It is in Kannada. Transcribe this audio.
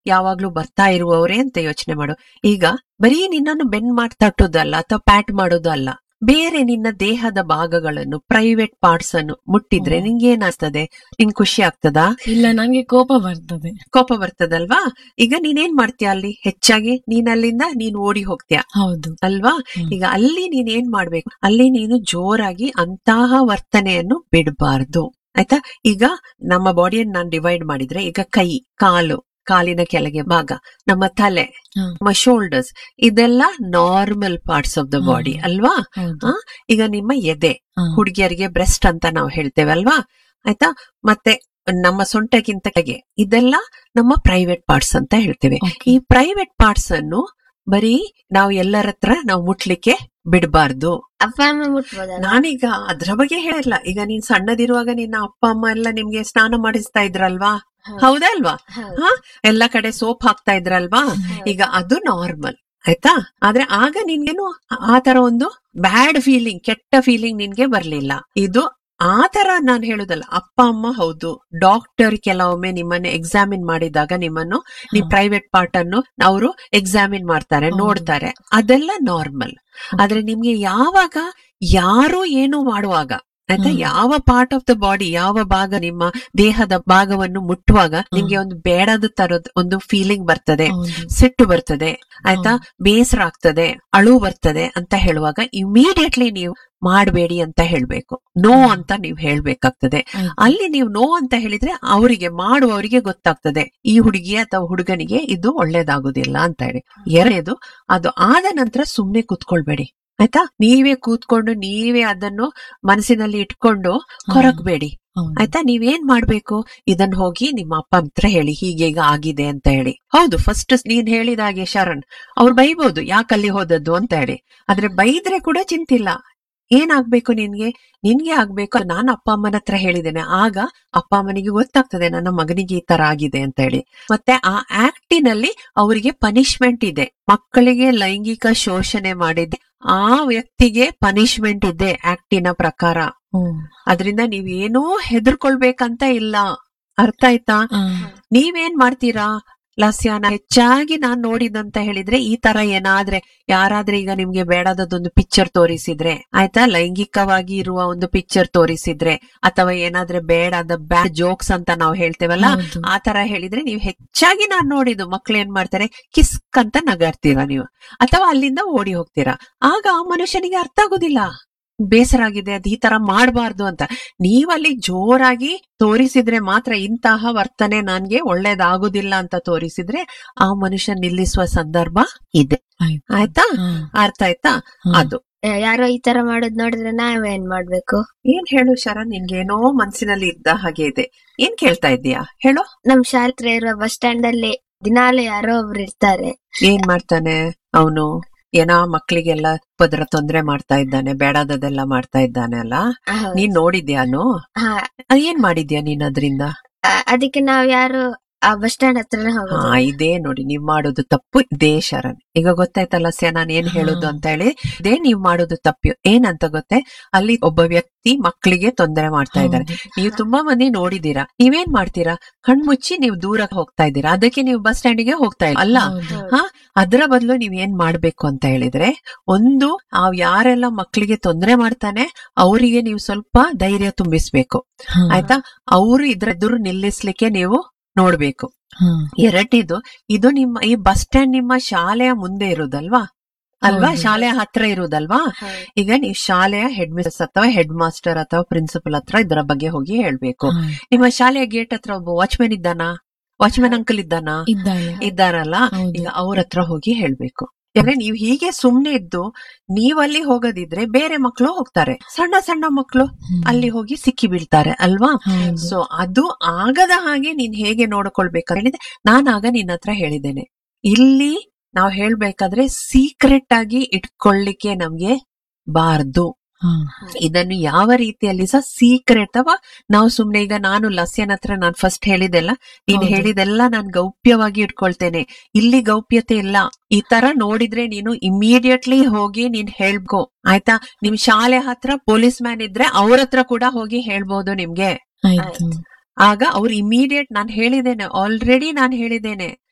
ಯಾವಾಗ್ಲೂ ಬರ್ತಾ ಇರುವವರೇ ಅಂತ ಯೋಚನೆ ಮಾಡು ಈಗ ಬರೀ ನಿನ್ನನ್ನು ಬೆನ್ ಮಾಡಿ ತಟ್ಟೋದಲ್ಲ ಅಥವಾ ಪ್ಯಾಟ್ ಮಾಡೋದಲ್ಲ ಬೇರೆ ನಿನ್ನ ದೇಹದ ಭಾಗಗಳನ್ನು ಪ್ರೈವೇಟ್ ಪಾರ್ಟ್ಸ್ ಅನ್ನು ಮುಟ್ಟಿದ್ರೆ ಹ್ಮ್. ನಿಂಗೆ ಏನಾಗ್ತದೆ ನಿಂಗ್ ಖುಷಿ ಆಗ್ತದಾ ಇಲ್ಲ ನಂಗೆ ಕೋಪ ಬರ್ತದೆ ಕೋಪ ಬರ್ತದಲ್ವಾ ಈಗ ನೀನೇನ್ ಮಾಡ್ತೀಯ ಅಲ್ಲಿ ಹೆಚ್ಚಾಗಿ ನೀನ್ ಅಲ್ಲಿಂದ ನೀನ್ ಓಡಿ ಹೋಗ್ತೀಯ ಹೌದು ಅಲ್ವಾ ಹ್ಮ್. ಈಗ ಅಲ್ಲಿ ನೀನ್ ಏನ್ ಮಾಡ್ಬೇಕು ಅಲ್ಲಿ ನೀನು ಜೋರಾಗಿ ಅಂತಹ ವರ್ತನೆಯನ್ನು ಬಿಡಬಾರ್ದು ಆಯ್ತಾ ಈಗ ನಮ್ಮ ಬಾಡಿಯನ್ನು ನಾನು ಡಿವೈಡ್ ಮಾಡಿದ್ರೆ ಈಗ ಕೈ ಕಾಲು ಕಾಲಿನ ಕೆಳಗೆ ಭಾಗ ನಮ್ಮ ತಲೆ ಹಾ. ನಮ್ಮ ಶೋಲ್ಡರ್ಸ್ ಇದೆಲ್ಲ normal parts of the body hmm. ಅಲ್ವಾ ಹೌದು ಹಾ? ಈಗ ನಿಮ್ಮ ಎದೆ ಹಾ. ಹುಡುಗಿಯರಿಗೆ ಬ್ರೆಸ್ಟ್ ಅಂತ ನಾವು ಹೇಳ್ತೇವೆ ಅಲ್ವಾ ಆಯ್ತಾ ಮತ್ತೆ ನಮ್ಮ ಸೊಂಟಕ್ಕಿಂತ ಕೆಳಗೆ ಇದೆಲ್ಲ ನಮ್ಮ ಪ್ರೈವೇಟ್ ಪಾರ್ಟ್ಸ್ ಅಂತ ಹೇಳ್ತೇವೆ Okay. ಈ ಪ್ರೈವೇಟ್ ಪಾರ್ಟ್ಸ್ ಅನ್ನು ಬರೀ ನಾವು ಎಲ್ಲರ ಹತ್ರ ನಾವು ಮುಟ್ಲಿಕ್ಕೆ ಬಿಡಬಾರ್ದು ಅಪ್ಪ ಅಮ್ಮ ಮುಟ್ಬೋದಲ್ಲ ನಾನೀಗ ಅದ್ರ ಬಗ್ಗೆ ಹೇಳಿಲ್ಲ ಈಗ ನೀನ್ ಸಣ್ಣದಿರುವಾಗ ನಿನ್ನ ಅಪ್ಪ ಅಮ್ಮ ಎಲ್ಲ ನಿಮ್ಗೆ ಸ್ನಾನ ಮಾಡಿಸ್ತಾ ಇದ್ರಲ್ವಾ ಹೌದಾ ಅಲ್ವಾ ಹೌದು. ಹಾ ಎಲ್ಲ ಕಡೆ ಸೋಪ್ ಹಾಕ್ತಾ ಇದ್ರಲ್ವಾ ಈಗ ಅದು ನಾರ್ಮಲ್ ಆಯ್ತಾ ಆದ್ರೆ ಆಗ ನಿನ್ಗೇನು ಆ ತರ ಒಂದು ಬ್ಯಾಡ್ ಫೀಲಿಂಗ್ ಕೆಟ್ಟ ಫೀಲಿಂಗ್ ನಿನ್ಗೆ ಬರ್ಲಿಲ್ಲ ಇದು ಆ ತರ ನಾನು ಹೇಳುದಲ್ಲ ಅಪ್ಪ ಅಮ್ಮ ಹೌದು ಡಾಕ್ಟರ್ ಕೆಲವೊಮ್ಮೆ ನಿಮ್ಮನ್ನು ಎಕ್ಸಾಮಿನ್ ಮಾಡಿದಾಗ ನಿಮ್ಮನ್ನು ನೀವು ಹಾ. ಪ್ರೈವೇಟ್ ಪಾರ್ಟ್ ಅನ್ನು ಅವರು ಎಕ್ಸಾಮಿನ್ ಮಾಡ್ತಾರೆ ಹೌದು. ನೋಡ್ತಾರೆ ಅದೆಲ್ಲ ನಾರ್ಮಲ್ ಆದ್ರೆ ನಿಮ್ಗೆ ಯಾವಾಗ ಯಾರು ಏನು ಮಾಡುವಾಗ ಆಯ್ತಾ ಹ್ಮ್. ಯಾವ ಪಾರ್ಟ್ ಆಫ್ ದ ಬಾಡಿ ಯಾವ ಭಾಗ ನಿಮ್ಮ ದೇಹದ ಭಾಗವನ್ನು ಮುಟ್ಟುವಾಗ ನಿಮ್ಗೆ ಒಂದು ಬೇಡದ ತರದ್ ಒಂದು ಫೀಲಿಂಗ್ ಬರ್ತದೆ ಹೌದು ಸಿಟ್ಟು ಬರ್ತದೆ ಆಯ್ತಾ ಬೇಸರ ಆಗ್ತದೆ ಅಳು ಬರ್ತದೆ ಅಂತ ಹೇಳುವಾಗ ಇಮಿಡಿಯೇಟ್ಲಿ ನೀವು ಮಾಡಬೇಡಿ ಅಂತ ಹೇಳ್ಬೇಕು ನೋ ಹ್ಮ್. ಅಂತ ನೀವು ಹೇಳ್ಬೇಕಾಗ್ತದೆ ಆಯ್ತು. ಅಲ್ಲಿ ನೀವು ನೋ ಅಂತ ಹೇಳಿದ್ರೆ ಅವರಿಗೆ ಮಾಡುವವರಿಗೆ ಗೊತ್ತಾಗ್ತದೆ ಈ ಹುಡುಗಿ ಅಥವಾ ಹುಡುಗನಿಗೆ ಇದು ಒಳ್ಳೇದಾಗುದಿಲ್ಲ ಅಂತ ಹೇಳಿ ಎರಡನೇದು ಅದು ಆದ ನಂತರ ಸುಮ್ನೆ ಕೂತ್ಕೊಳ್ಬೇಡಿ ಆಯ್ತಾ ನೀವೇ ಕೂತ್ಕೊಂಡು ನೀವೇ ಅದನ್ನು ಮನಸ್ಸಿನಲ್ಲಿ ಇಟ್ಕೊಂಡು ಕೊರಕ್ಬೇಡಿ ಹೌದು. ಆಯ್ತಾ ನೀವೇನ್ ಮಾಡ್ಬೇಕು ಇದನ್ನ ಹೋಗಿ ನಿಮ್ಮ ಅಪ್ಪ ಹತ್ರ ಹೇಳಿ ಹೀಗೆ ಈಗ ಆಗಿದೆ ಅಂತ ಹೇಳಿ ಹೌದು ಫಸ್ಟ್ ನೀನ್ ಹೇಳಿದ ಹಾಗೆ ಶರಣ್ ಅವ್ರು ಬೈಬಹುದು ಯಾಕಲ್ಲಿ ಹೋದದ್ದು ಅಂತ ಹೇಳಿ ಆದ್ರೆ ಬೈದ್ರೆ ಕೂಡ ಚಿಂತಿಲ್ಲ ಏನಾಗ್ಬೇಕು ನಿನ್ಗೆ ನಿನ್ಗೆ ಆಗ್ಬೇಕು ನಾನು ಅಪ್ಪ ಅಮ್ಮನ ಹತ್ರ ಹೇಳಿದ್ದೇನೆ ಆಗ ಅಪ್ಪ ಅಮ್ಮನಿಗೆ ಗೊತ್ತಾಗ್ತದೆ ನನ್ನ ಮಗನಿಗೆ ಈ ತರ ಆಗಿದೆ ಅಂತ ಹೇಳಿ ಮತ್ತೆ ಆ ಆಕ್ಟಿನಲ್ಲಿ ಅವರಿಗೆ ಪನಿಷ್ಮೆಂಟ್ ಇದೆ ಮಕ್ಕಳಿಗೆ ಲೈಂಗಿಕ ಶೋಷಣೆ ಮಾಡಿದ್ದೆ ಆ ವ್ಯಕ್ತಿಗೆ ಪನಿಷ್ಮೆಂಟ್ ಇದೆ ಆಕ್ಟಿನ ಪ್ರಕಾರ ಹ್ಮ್. ಅದರಿಂದ ನೀವೇನೂ ಹೆದರ್ಕೊಳ್ಬೇಕಂತ ಇಲ್ಲ ಅರ್ಥ ಆಯ್ತಾ ಆ, ನೀವೇನ್ ಮಾಡ್ತೀರಾ ಲಸ್ಯಾನ ಹೆಚ್ಚಾಗಿ ನಾನ್ ನೋಡಿದಂತ ಹೇಳಿದ್ರೆ ಈ ತರ ಏನಾದ್ರೆ ಯಾರಾದ್ರೆ ಈಗ ನಿಮ್ಗೆ ಬೇಡದದೊಂದು ಪಿಕ್ಚರ್ ತೋರಿಸಿದ್ರೆ ಆಯ್ತಾ ಲೈಂಗಿಕವಾಗಿ ಇರುವ ಒಂದು ಪಿಕ್ಚರ್ ತೋರಿಸಿದ್ರೆ ಅಥವಾ ಏನಾದ್ರೆ ಬೇಡದ ಬ್ಯಾಡ್ ಜೋಕ್ಸ್ ಅಂತ ನಾವು ಹೇಳ್ತೇವಲ್ಲ ಹೌದು. ಆ ತರ ಹೇಳಿದ್ರೆ ನೀವು ಹೆಚ್ಚಾಗಿ ನಾನ್ ನೋಡಿದ್ದು ಮಕ್ಳು ಏನ್ ಮಾಡ್ತಾರೆ ಕಿಸ್ಕ್ ಅಂತ ನಗಾಡ್ತೀರಾ ನೀವು ಅಥವಾ ಅಲ್ಲಿಂದ ಓಡಿ ಹೋಗ್ತೀರಾ ಆಗ ಆ ಮನುಷ್ಯನಿಗೆ ಅರ್ಥ ಆಗುದಿಲ್ಲ ಬೇಸರ ಆಗಿದೆ ಅದು ಈ ತರ ಮಾಡಬಾರ್ದು ಅಂತ ನೀವಲ್ಲಿ ಜೋರಾಗಿ ತೋರಿಸಿದ್ರೆ ಮಾತ್ರ ಇಂತಹ ವರ್ತನೆ ನನ್ಗೆ ಒಳ್ಳೇದಾಗುದಿಲ್ಲ ಅಂತ ತೋರಿಸಿದ್ರೆ ಆ ಮನುಷ್ಯ ನಿಲ್ಲಿಸುವ ಸಂದರ್ಭ ಇದೆ ಆಯ್ತು. ಆಯ್ತಾ ಹಾ, ಅರ್ಥ ಆಯ್ತಾ ಹಾ. ಅದು ಯಾರೋ ಈ ತರ ಮಾಡೋದ್ ನೋಡಿದ್ರೆ ನಾವೇನ್ ಮಾಡ್ಬೇಕು ಏನ್ ಹೇಳು ಶರಣ್ ನಿನ್ಗೇನೋ ಮನ್ಸಿನಲ್ಲಿ ಇದ್ದ ಹಾಗೆ ಇದೆ ಏನ್ ಕೇಳ್ತಾ ಇದ್ದೀಯಾ ಹೇಳು ನಮ್ ಶಾಲೆ ಹತ್ರ ಇರುವ ಬಸ್ ಸ್ಟ್ಯಾಂಡ್ ಅಲ್ಲಿ ದಿನಾಲು ಯಾರೋ ಒಬ್ರು ಇರ್ತಾರೆ ಏನ್ ಮಾಡ್ತಾನೆ ಅವನು ಏನೋ ಮಕ್ಳಿಗೆಲ್ಲ ಪದ್ರ ತೊಂದ್ರೆ ಮಾಡ್ತಾ ಇದ್ದಾನೆ ಬೇಡದದೆಲ್ಲ ಮಾಡ್ತಾ ಇದ್ದಾನೆ ಅಲ್ಲ ಹೌದು. ನೀನ್ ನೋಡಿದ್ಯಾನು ಹಾ ಅದ್ ಏನ್ ಮಾಡಿದ್ಯಾ ನೀನ್ ಅದ್ರಿಂದ ಆ- ಅದಕ್ಕೆ ನಾವ್ ಯಾರು ಆ ಬಸ್ ಸ್ಟ್ಯಾಂಡ್ ಹತ್ರನೇ ಹಾ ಹೋಗೋದು ಇದೇ ನೋಡಿ ನೀವ್ ಮಾಡೋದು ತಪ್ಪು ಇದೇ ಶರಣ್ ಈಗ ಗೊತ್ತಾಯ್ತಲ್ಲ ಸ್ಯ ನಾನು ಏನ್ ಹೇಳುದು ಅಂತ ಹೇಳಿ ಇದೇ ನೀವ್ ಮಾಡೋದು ತಪ್ಪು ಏನಂತ ಗೊತ್ತೇ ಅಲ್ಲಿ ಒಬ್ಬ ವ್ಯಕ್ತಿ ಮಕ್ಕಳಿಗೆ ತೊಂದರೆ ಮಾಡ್ತಾ ಇದ್ದಾರೆ ಹೌದು. ನೀವು ತುಂಬಾ ಮಂದಿ ನೋಡಿದೀರಾ ನೀವೇನ್ ಮಾಡ್ತೀರಾ ಕಣ್ಮುಚ್ಚಿ ನೀವು ದೂರ ಹೋಗ್ತಾ ಇದ್ದೀರಾ ಅದಕ್ಕೆ ನೀವು ಬಸ್ ಸ್ಟ್ಯಾಂಡಿಗೆ ಹೋಗ್ತಾ ಇಲ್ಲ ಅಲ್ಲ ಹೌದು. ಹಾ ಅದರ ಬದಲು ನೀವ್ ಏನ್ ಮಾಡ್ಬೇಕು ಅಂತ ಹೇಳಿದ್ರೆ ಒಂದು ಆ ಯಾರೆಲ್ಲ ಮಕ್ಕಳಿಗೆ ತೊಂದರೆ ಮಾಡ್ತಾನೆ ಅವರಿಗೆ ನೀವು ಸ್ವಲ್ಪ ಧೈರ್ಯ ತುಂಬಿಸ್ಬೇಕು ಹಾ, ಆಯ್ತಾ ಅವರು ಇದ್ರ ಎದುರು ನಿಲ್ಲಿಸ್ಲಿಕ್ಕೆ ನೀವು ನೋಡ್ಬೇಕು ಹಾ. ಎರಡನೇದು ಇದು ನಿಮ್ಮ ಈ ಬಸ್ ಸ್ಟ್ಯಾಂಡ್ ನಿಮ್ಮ ಶಾಲೆಯ ಮುಂದೆ ಇರುದಲ್ವಾ ಅಲ್ವಾ ಹೌದು. ಶಾಲೆಯ ಹತ್ರ ಇರುದಲ್ವಾ ಹೌದು. ಈಗ ನೀವು ಶಾಲೆಯ ಹೆಡ್ ಮಿಸ್ ಅಥವಾ ಹೆಡ್ ಮಾಸ್ಟರ್ ಅಥವಾ ಪ್ರಿನ್ಸಿಪಲ್ ಹತ್ರ ಇದರ ಬಗ್ಗೆ ಹೋಗಿ ಹೇಳ್ಬೇಕು ಹಾ. ನಿಮ್ಮ ಶಾಲೆಯ ಗೇಟ್ ಹತ್ರ ಒಬ್ಬ ವಾಚ್ಮನ್ ಇದ್ದಾನಾ ವಾಚ್ಮನ್ ಅಂಕಲ್ ಇದ್ದಾನಾ ಇದ್ದಾಳೆ ಇದ್ದಾರಲ್ಲ ಹೌದು. ಈಗ ಅವ್ರ ಹತ್ರ ಹೋಗಿ ಹೇಳ್ಬೇಕು ಯಾಕಂದ್ರೆ ನೀವು ಹೀಗೆ ಸುಮ್ನೆ ಇದ್ದು ನೀವಲ್ಲಿ ಹೋಗದಿದ್ರೆ ಬೇರೆ ಮಕ್ಕಳು ಹೋಗ್ತಾರೆ ಸಣ್ಣ ಸಣ್ಣ ಮಕ್ಕಳು ಹ್ಮ್. ಅಲ್ಲಿ ಹೋಗಿ ಸಿಕ್ಕಿ ಬೀಳ್ತಾರೆ ಅಲ್ವಾ ಹೌದು. ಸೊ ಅದು ಆಗದ ಹಾಗೆ ನೀನ್ ಹೇಗೆ ನೋಡ್ಕೊಳ್ಬೇಕು ಹೇಳಿದ್ರೆ ನಾನಾಗ ನಿನ್ನ ಹತ್ರ ಹೇಳಿದ್ದೇನೆ ಇಲ್ಲಿ ನಾವು ಹೇಳ್ಬೇಕಾದ್ರೆ ಸೀಕ್ರೆಟ್ ಆಗಿ ಇಟ್ಕೊಳ್ಳಿಕ್ಕೆ ನಮ್ಗೆ ಬಾರ್ದು ಹಾ. ಇದನ್ನು ಯಾವ ರೀತಿಯಲ್ಲಿ ಸಹ ಸೀಕ್ರೆಟ್ ಅಥವಾ ನಾವು ಸುಮ್ನೆ ಈಗ ನಾನು ಲಸ್ಯನ ಹತ್ರ ನಾನು ಫಸ್ಟ್ ಹೇಳಿದೆಲ್ಲ ನೀನ್ ಹೌದು. ಹೇಳಿದೆಲ್ಲ ನಾನ್ ಗೌಪ್ಯವಾಗಿ ಇಟ್ಕೊಳ್ತೇನೆ ಇಲ್ಲಿ ಗೌಪ್ಯತೆ ಇಲ್ಲ ಈ ತರ ನೋಡಿದ್ರೆ ನೀನು ಇಮಿಡಿಯೇಟ್ಲಿ ಹೋಗಿ ನೀನ್ ಹೇಳ್ಕೊ ಆಯ್ತಾ ನಿಮ್ ಶಾಲೆ ಹತ್ರ ಪೊಲೀಸ್ ಮ್ಯಾನ್ ಇದ್ರೆ ಅವ್ರ ಹತ್ರ ಕೂಡ ಹೋಗಿ ಹೇಳ್ಬೋದು ನಿಮ್ಗೆ ಆಯ್ತು ಆಗ ಅವ್ರು ಇಮಿಡಿಯೇಟ್ ನಾನು ಹೇಳಿದ್ದೇನೆ ಆಲ್ರೆಡಿ ನಾನು ಹೇಳಿದ್ದೇನೆ